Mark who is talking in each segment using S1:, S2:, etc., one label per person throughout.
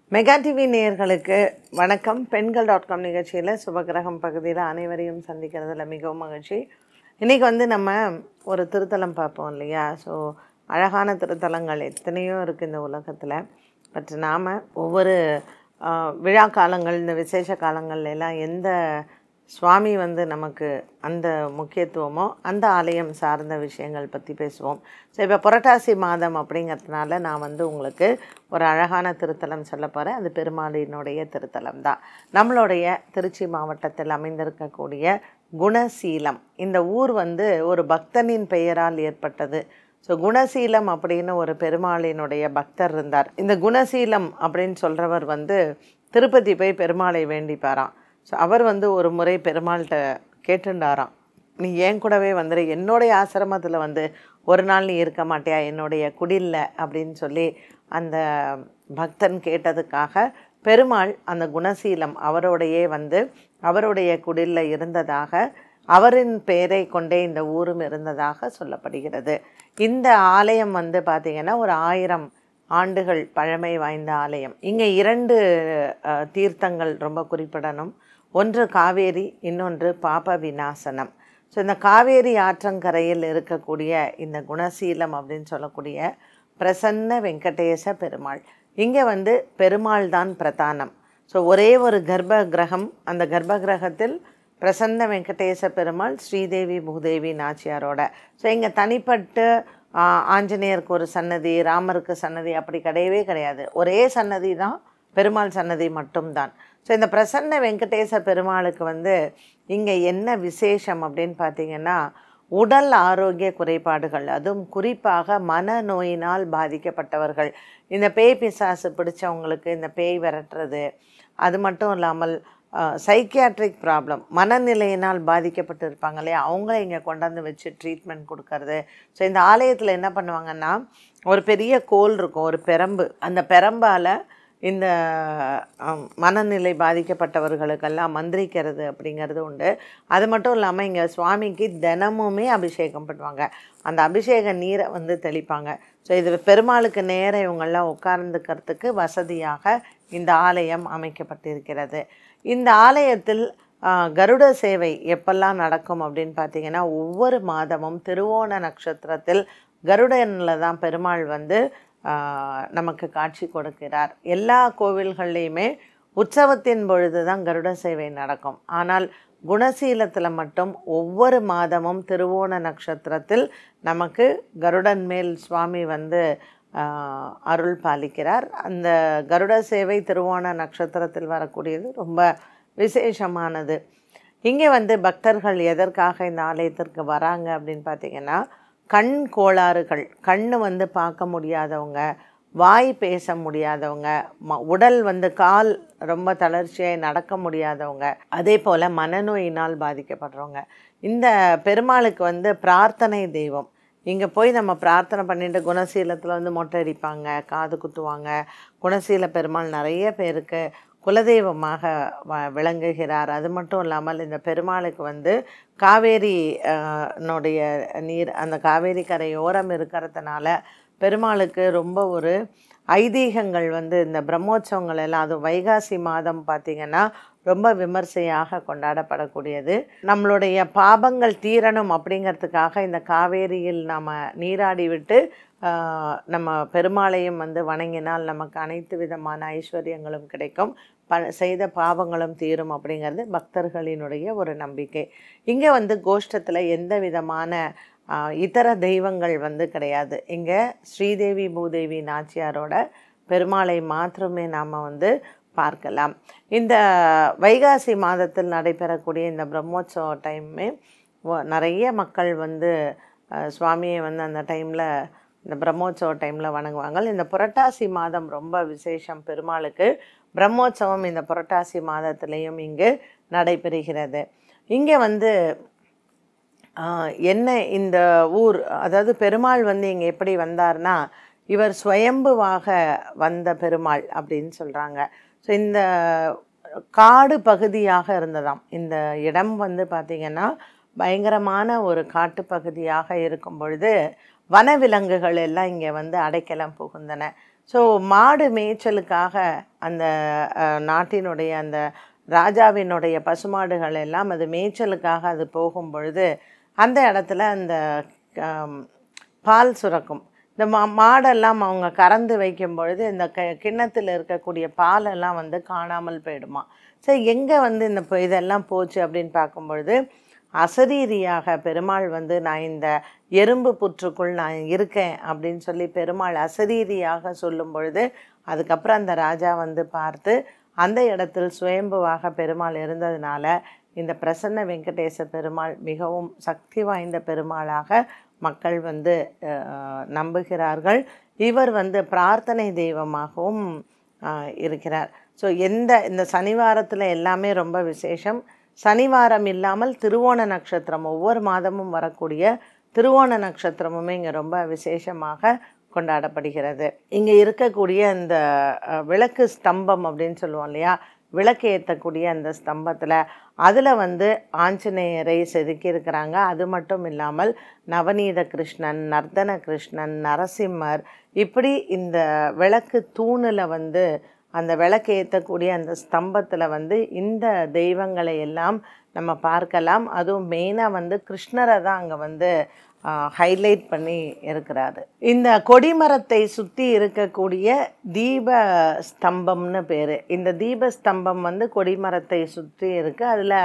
S1: mega TV நேயர்களுக்கு வணக்கம் பெண்கள் டாட் காம் நிகழ்ச்சியில் சுபகிரகம் பகுதியில் அனைவரையும் சந்திக்கிறதுல மிகவும் மகிழ்ச்சி இன்றைக்கி வந்து நம்ம ஒரு திருத்தலம் பார்ப்போம் இல்லையா ஸோ அழகான திருத்தலங்கள் எத்தனையோ இருக்குது இந்த உலகத்தில் பட் நாம் ஒவ்வொரு ஆ, விழா காலங்கள் இந்த விசேஷ காலங்கள்ல எல்லாம் எந்த சுவாமி வந்து நமக்கு அந்த முக்கியத்துவமோ அந்த ஆலயம் சார்ந்த விஷயங்கள் பற்றி பேசுவோம் ஸோ இப்போ புரட்டாசி மாதம் அப்படிங்கிறதுனால நான் வந்து உங்களுக்கு ஒரு அழகான திருத்தலம் சொல்ல போகிறேன் அது பெருமாளினுடைய திருத்தலம் தான் நம்மளுடைய திருச்சி மாவட்டத்தில் அமைந்திருக்கக்கூடிய குணசீலம் இந்த ஊர் வந்து ஒரு பக்தனின் பெயரால் ஏற்பட்டது ஸோ குணசீலம் அப்படின்னு ஒரு பெருமாளினுடைய பக்தர் இருந்தார் இந்த குணசீலம் அப்படின்னு சொல்கிறவர் வந்து திருப்பதி போய் பெருமாளை வேண்டிப்பாராம் ஸோ அவர் வந்து ஒரு முறை பெருமாள்கிட்ட கேட்டுண்டாராம் நீ ஏன் கூடவே வந்துடு என்னுடைய ஆசிரமத்தில் வந்து ஒரு நாள் நீ இருக்க மாட்டியா என்னுடைய குடில்ல அப்படின்னு சொல்லி அந்த பக்தன் கேட்டதுக்காக பெருமாள் அந்த குணசீலம் அவரோடையே வந்து அவருடைய குடில்ல இருந்ததாக அவரின் பெயரை கொண்டே இந்த ஊரும் இருந்ததாக சொல்லப்படுகிறது இந்த ஆலயம் வந்து பார்த்திங்கன்னா ஒரு ஆயிரம் ஆண்டுகள் பழமை வாய்ந்த ஆலயம் இங்கே இரண்டு அஹ், தீர்த்தங்கள் ரொம்ப குறிப்பிடணும் ஒன்று காவேரி இன்னொன்று பாப விநாசனம் ஸோ இந்த காவேரி ஆற்றங்கரையில் இருக்கக்கூடிய இந்த குணசீலம் அப்படின்னு சொல்லக்கூடிய பிரசன்ன வெங்கடேச பெருமாள் இங்கே வந்து பெருமாள் தான் பிரதானம் ஸோ ஒரே ஒரு கர்ப்ப கிரகம் அந்த கர்ப்ப கிரகத்தில் பிரசன்ன வெங்கடேச பெருமாள் ஸ்ரீதேவி பூதேவி நாச்சியாரோட ஸோ இங்கே தனிப்பட்டு ஆ, ஆஞ்சநேயருக்கு ஒரு சன்னதி ராமருக்கு சன்னதி அப்படி கிடையவே கிடையாது ஒரே சன்னதி தான் பெருமாள் சன்னதி மட்டும்தான் ஸோ இந்த பிரசன்ன வெங்கடேச பெருமாளுக்கு வந்து இங்கே என்ன விசேஷம் அப்படின்னு பார்த்தீங்கன்னா உடல் ஆரோக்கிய குறைபாடுகள் அதுவும் குறிப்பாக மனநோயினால் பாதிக்கப்பட்டவர்கள் இந்த பேய் பிசாசு பிடிச்சவங்களுக்கு இந்த பேய் விரட்டுறது அது மட்டும் இல்லாமல் சைக்கியாட்ரிக் ப்ராப்ளம் மனநிலையினால் பாதிக்கப்பட்டு இருப்பாங்க இல்லையா அவங்கள இங்கே கொண்டாந்து வச்சு ட்ரீட்மெண்ட் கொடுக்கறது ஸோ இந்த ஆலயத்தில் என்ன பண்ணுவாங்கன்னா ஒரு பெரிய கோல் இருக்கும் ஒரு பெரம்பு அந்த பெரம்பால் இந்த ஆம், மனநிலை பாதிக்கப்பட்டவர்களுக்கெல்லாம் மந்திரிக்கிறது அப்படிங்கிறது உண்டு அது மட்டும் இல்லாமல் இங்கே சுவாமிக்கு தினமுமே அபிஷேகம் பண்ணுவாங்க அந்த அபிஷேக நீரை வந்து தெளிப்பாங்க ஸோ இது பெருமாளுக்கு நேரம் இவங்கெல்லாம் உட்கார்ந்துக்கிறதுக்கு வசதியாக இந்த ஆலயம் அமைக்கப்பட்டிருக்கிறது இந்த ஆலயத்தில் ஆ, கருட சேவை எப்பெல்லாம் நடக்கும் அப்படின்னு பார்த்தீங்கன்னா ஒவ்வொரு மாதமும் திருவோண நட்சத்திரத்தில் கருடனில் தான் பெருமாள் வந்து ஆ, நமக்கு காட்சி கொடுக்கிறார் எல்லா கோவில்கள்லேயுமே உற்சவத்தின் பொழுது தான் கருட சேவை நடக்கும் ஆனால் குணசீலத்தில் மட்டும் ஒவ்வொரு மாதமும் திருவோண நட்சத்திரத்தில் நமக்கு கருடன் மேல் சுவாமி வந்து ஆஹ், அருள் பாலிக்கிறார் அந்த கருட சேவை திருவோண நட்சத்திரத்தில் வரக்கூடியது ரொம்ப விசேஷமானது இங்கே வந்து பக்தர்கள் எதற்காக இந்த ஆலயத்திற்கு வராங்க அப்படின்னு பார்த்தீங்கன்னா கண் கோளாறுகள் கண் வந்து பார்க்க முடியாதவங்க வாய் பேச முடியாதவங்க ம உடல் வந்து கால் ரொம்ப தளர்ச்சியாய் நடக்க முடியாதவங்க அதே போல் மனநோயினால் பாதிக்கப்படுறவங்க இந்த பெருமாளுக்கு வந்து பிரார்த்தனை தெய்வம் இங்கே போய் நம்ம பிரார்த்தனை பண்ணிட்டு குணசீலத்தில் வந்து மொட்டை அடிப்பாங்க காது குத்துவாங்க குணசீல பெருமாள் நிறைய பேருக்கு குலதெய்வமாக வ விளங்குகிறார் அது மட்டும் இல்லாமல் இந்த பெருமாளுக்கு வந்து காவேரி அஹ், னுடைய நீர் அந்த காவேரி கரையோரம் இருக்கிறதுனால பெருமாளுக்கு ரொம்ப ஒரு ஐதீகங்கள் வந்து இந்த பிரம்மோற்சவங்கள் எல்லாம் அது வைகாசி மாதம் பார்த்திங்கன்னா ரொம்ப விமர்சையாக கொண்டாடப்படக்கூடியது நம்மளுடைய பாபங்கள் தீரணும் அப்படிங்கிறதுக்காக இந்த காவேரியில் நாம் நீராடி விட்டு ஆஹ், நம்ம பெருமாளையும் வந்து வணங்கினால் நமக்கு அனைத்து விதமான ஐஸ்வர்யங்களும் கிடைக்கும் ப செய்த பாவங்களும் தீரும் அப்படிங்கிறது பக்தர்களினுடைய ஒரு நம்பிக்கை இங்கே வந்து கோஷ்டத்தில் எந்த விதமான ஆஹ், இதர தெய்வங்கள் வந்து கிடையாது இங்கே ஸ்ரீதேவி பூதேவி நாச்சியாரோட பெருமாளை மாத்திரமே நாம் வந்து பார்க்கலாம் இந்த வைகாசி மாதத்தில் நடைபெறக்கூடிய இந்த பிரம்மோற்சவ டைமே வ- நிறைய மக்கள் வந்து அஹ், சுவாமியை வந்து அந்த டைமில் இந்த பிரம்மோற்சவ டைமில் வணங்குவாங்க இந்த புரட்டாசி மாதம் ரொம்ப விசேஷம் பெருமாளுக்கு பிரம்மோற்சவம் இந்த புரட்டாசி மாதத்திலையும் இங்கு நடைபெறுகிறது இங்கே வந்து ஆஹ், என்ன இந்த ஊர் அதாவது பெருமாள் வந்து இங்கே எப்படி வந்தார்னா இவர் சுயம்புவாக வந்த பெருமாள் அப்படின்னு சொல்கிறாங்க ஸோ இந்த காடு பகுதியாக இருந்ததாம் இந்த இடம் வந்து பார்த்திங்கன்னா பயங்கரமான ஒரு காட்டு பகுதியாக இருக்கும் பொழுது வனவிலங்குகள் எல்லாம் இங்கே வந்து அடைக்கலம் புகுந்தன ஸோ மாடு மேய்ச்சலுக்காக அந்த அஹ், நாட்டினுடைய அந்த ராஜாவினுடைய பசுமாடுகள் எல்லாம் அது மேய்ச்சலுக்காக அது போகும் பொழுது அந்த இடத்துல அந்த ஆம், பால் சுரக்கும் இந்த மா மாடெல்லாம் அவங்க கறந்து வைக்கும் பொழுது இந்த க கிண்ணத்தில் இருக்கக்கூடிய பாலெல்லாம் வந்து காணாமல் போயிடுமா சரி எங்கே வந்து இந்த இப்போ இதெல்லாம் போச்சு அப்படின்னு பார்க்கும் பொழுது அசரீரியாக பெருமாள் வந்து நான் இந்த எறும்பு புற்றுக்குள் நான் இருக்கேன் அப்படின்னு சொல்லி பெருமாள் அசரீரியாக சொல்லும் பொழுது அதுக்கப்புறம் அந்த ராஜா வந்து பார்த்து அந்த இடத்தில் சுயம்புவாக பெருமாள் இருந்ததுனால இந்த பிரசன்ன வெங்கடேச பெருமாள் மிகவும் சக்தி வாய்ந்த பெருமாளாக மக்கள் வந்து அஹ், நம்புகிறார்கள் இவர் வந்து பிரார்த்தனை தெய்வமாகவும் ஆஹ், இருக்கிறார் ஸோ எந்த இந்த சனிவாரத்தில் எல்லாமே ரொம்ப விசேஷம் சனிவாரம் இல்லாமல் திருவோண நட்சத்திரம் ஒவ்வொரு மாதமும் வரக்கூடிய திருவோண நட்சத்திரமுமே இங்கே ரொம்ப விசேஷமாக கொண்டாடப்படுகிறது இங்கே இருக்கக்கூடிய இந்த அஹ், விளக்கு ஸ்தம்பம் அப்படின்னு சொல்லுவோம் இல்லையா விளக்கு ஏற்றக்கூடிய அந்த ஸ்தம்பத்தில் அதில் வந்து ஆஞ்சநேயரை செதுக்கியிருக்கிறாங்க அது மட்டும் இல்லாமல் நவநீத கிருஷ்ணன் நர்தன கிருஷ்ணன் நரசிம்மர் இப்படி இந்த விளக்கு தூணில் வந்து அந்த விளக்கு ஏற்றக்கூடிய அந்த ஸ்தம்பத்தில் வந்து இந்த தெய்வங்களை எல்லாம் நம்ம பார்க்கலாம் அதுவும் மெயினாக வந்து கிருஷ்ணரை தான் அங்கே வந்து ஹைலைட் பண்ணி இருக்கிறாரு இந்த கொடிமரத்தை சுற்றி இருக்கக்கூடிய தீப ஸ்தம்பம்னு பேர் இந்த தீப ஸ்தம்பம் வந்து கொடிமரத்தை சுற்றி இருக்குது அதில்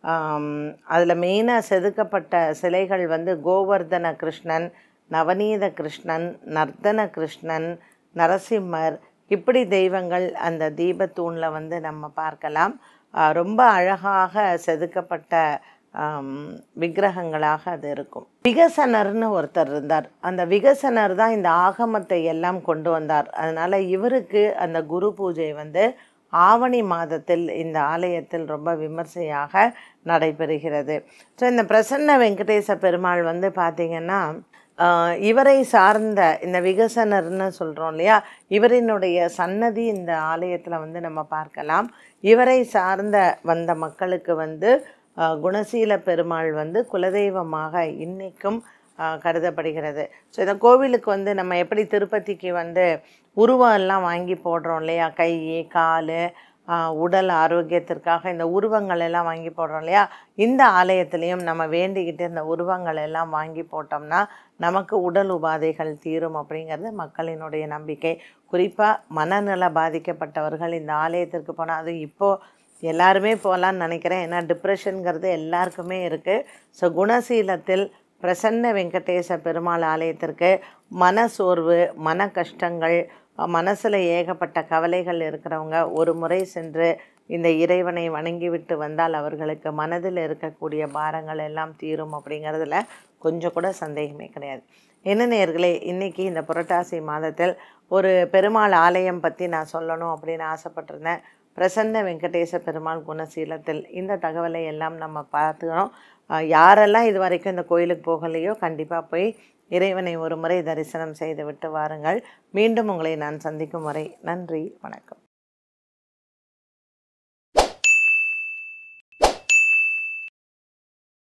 S1: அதில் மெயினாக செதுக்கப்பட்ட சிலைகள் வந்து கோவர்தன கிருஷ்ணன் நவநீத கிருஷ்ணன் நர்தன கிருஷ்ணன் நரசிம்மர் இப்படி தெய்வங்கள் அந்த தீபத்தூணில் வந்து நம்ம பார்க்கலாம் ஆஹ் ரொம்ப அழகாக செதுக்கப்பட்ட ஆம், விக்கிரகங்களாக அது இருக்கும் விகசனர்னு ஒருத்தர் இருந்தார் அந்த விகசனர் தான் இந்த ஆகமத்தை எல்லாம் கொண்டு வந்தார் அதனால் இவருக்கு அந்த குரு பூஜை வந்து ஆவணி மாதத்தில் இந்த ஆலயத்தில் ரொம்ப விமர்சையாக நடைபெறுகிறது ஸோ இந்த பிரசன்ன வெங்கடேச பெருமாள் வந்து பார்த்திங்கன்னா ஆஹ் இவரை சார்ந்த இந்த விகசனர்னு சொல்கிறோம் இல்லையா இவரினுடைய சன்னதி இந்த ஆலயத்தில் வந்து நம்ம பார்க்கலாம் இவரை சார்ந்த வந்த மக்களுக்கு வந்து ஆஹ் குணசீல பெருமாள் வந்து குலதெய்வமாக இன்னைக்கும் ஆஹ் கருதப்படுகிறது ஸோ இந்த கோவிலுக்கு வந்து நம்ம எப்படி திருப்பதிக்கு வந்து உருவம் எல்லாம் வாங்கி போடுறோம் இல்லையா கை கால் ஆஹ் உடல் ஆரோக்கியத்திற்காக இந்த உருவங்கள் எல்லாம் வாங்கி போடுறோம் இல்லையா இந்த ஆலயத்திலையும் நம்ம வேண்டிக்கிட்டு இந்த உருவங்கள் எல்லாம் வாங்கி போட்டோம்னா நமக்கு உடல் உபாதைகள் தீரும் அப்படிங்கிறது மக்களினுடைய நம்பிக்கை குறிப்பாக மனநல பாதிக்கப்பட்டவர்கள் இந்த ஆலயத்திற்கு போனால் அது இப்போது எல்லாருமே போகலான்னு நினைக்கிறேன் ஏன்னா டிப்ரெஷனுங்கிறது எல்லாருக்குமே இருக்குது ஸோ குணசீலத்தில் பிரசன்ன வெங்கடேச பெருமாள் ஆலயத்திற்கு மன சோர்வு மன கஷ்டங்கள் மனசில் ஏகப்பட்ட கவலைகள் இருக்கிறவங்க ஒரு முறை சென்று இந்த இறைவனை வணங்கிவிட்டு வந்தால் அவர்களுக்கு மனதில் இருக்கக்கூடிய பாரங்கள் எல்லாம் தீரும் அப்படிங்கிறதுல கொஞ்சம் கூட சந்தேகமே கிடையாது என்ன நேர்களே இன்றைக்கி இந்த புரட்டாசி மாதத்தில் ஒரு பெருமாள் ஆலயம் பற்றி நான் சொல்லணும் அப்படின்னு ஆசைப்பட்டிருந்தேன் பிரசன்ன வெங்கடேச பெருமாள் குணசீலத்தில் இந்த தகவலை எல்லாம் நம்ம பார்த்துக்கணும் அஹ் யாரெல்லாம் இது வரைக்கும் இந்த கோயிலுக்கு போகலையோ கண்டிப்பாக போய் இறைவனை ஒரு முறை தரிசனம் செய்து விட்டு வாருங்கள் மீண்டும் உங்களை நான் சந்திக்கும் வரை நன்றி வணக்கம்